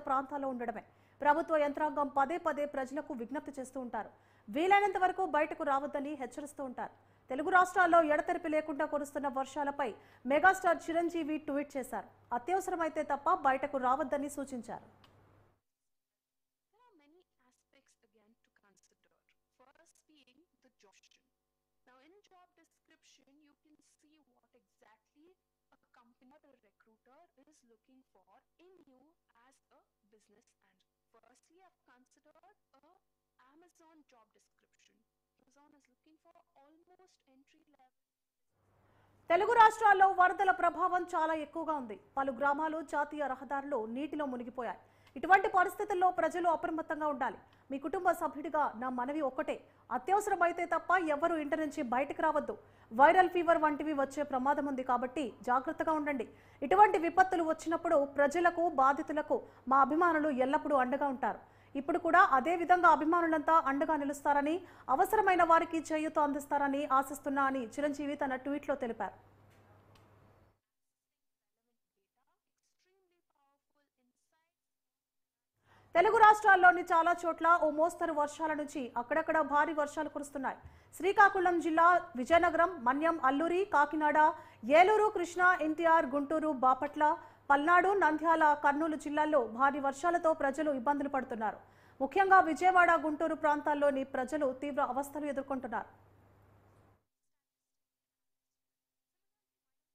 ప్రాంతాల్లో ఉండడమే ప్రభుత్వ యంత్రాంగం పదే పదే ప్రజలకు విజ్ఞప్తి చేస్తూ ఉంటారు వీలైనంత వరకు బయటకు రావద్దని హెచ్చరిస్తూ ఉంటారు తెలుగు రాష్ట్రాల్లో ఎడతెరిపి లేకుండా కురుస్తున్న వర్షాలపై మెగాస్టార్ చిరంజీవి ట్వీట్ చేశారు అత్యవసరమైతే తప్ప బయటకు రావద్దని సూచించారు There are many aspects again to consider. First being the job description. Now in job description you can see what exactly a company or a recruiter is looking for in you as a business analyst. Firstly I've considered a Amazon job description. Amazon is looking for almost entry level Telugu రాష్ట్రాల్లో వరదల ప్రభావం చాలా ఎక్కువగా ఉంది పలు గ్రామాలు జాతీయ రహదారులు నీటిలో మునిగిపోయాయి ఇటువంటి పరిస్థితుల్లో ప్రజలు అప్రమత్తంగా ఉండాలి మీ కుటుంబ సభ్యుడిగా నా మనవి ఒక్కటే అత్యవసరమైతే తప్ప ఎవరు ఇంటి నుంచి బయటకు రావద్దు వైరల్ ఫీవర్ వంటివి వచ్చే ప్రమాదం ఉంది కాబట్టి జాగ్రత్తగా ఉండండి ఇటువంటి విపత్తులు వచ్చినప్పుడు ప్రజలకు బాధితులకు మా అభిమానులు ఎల్లప్పుడూ అండగా ఉంటారు ఇప్పుడు కూడా అదే విధంగా అభిమానులంతా అండగా నిలుస్తారని అవసరమైన వారికి చేయూత అందిస్తారని ఆశిస్తున్నా అని చిరంజీవి తన ట్వీట్లో తెలిపారు extremely powerful insight తెలుగు రాష్ట్రాల్లోని చాలా చోట్ల ఓ మోస్తరు వర్షాల నుంచి అక్కడక్కడ భారీ వర్షాలు కురుస్తున్నాయి శ్రీకాకుళం జిల్లా విజయనగరం మన్యం అల్లూరి కాకినాడ ఏలూరు కృష్ణా ఎన్టీఆర్ గుంటూరు బాపట్ల పల్నాడు నంద్యాల కర్నూలు జిల్లాల్లో భారీ వర్షాలతో ప్రజలు ఇబ్బందులు పడుతున్నారు ముఖ్యంగా విజయవాడ గుంటూరు ప్రాంతాల్లోని ప్రజలు తీవ్ర అవస్థలు ఎదుర్కొంటున్నారు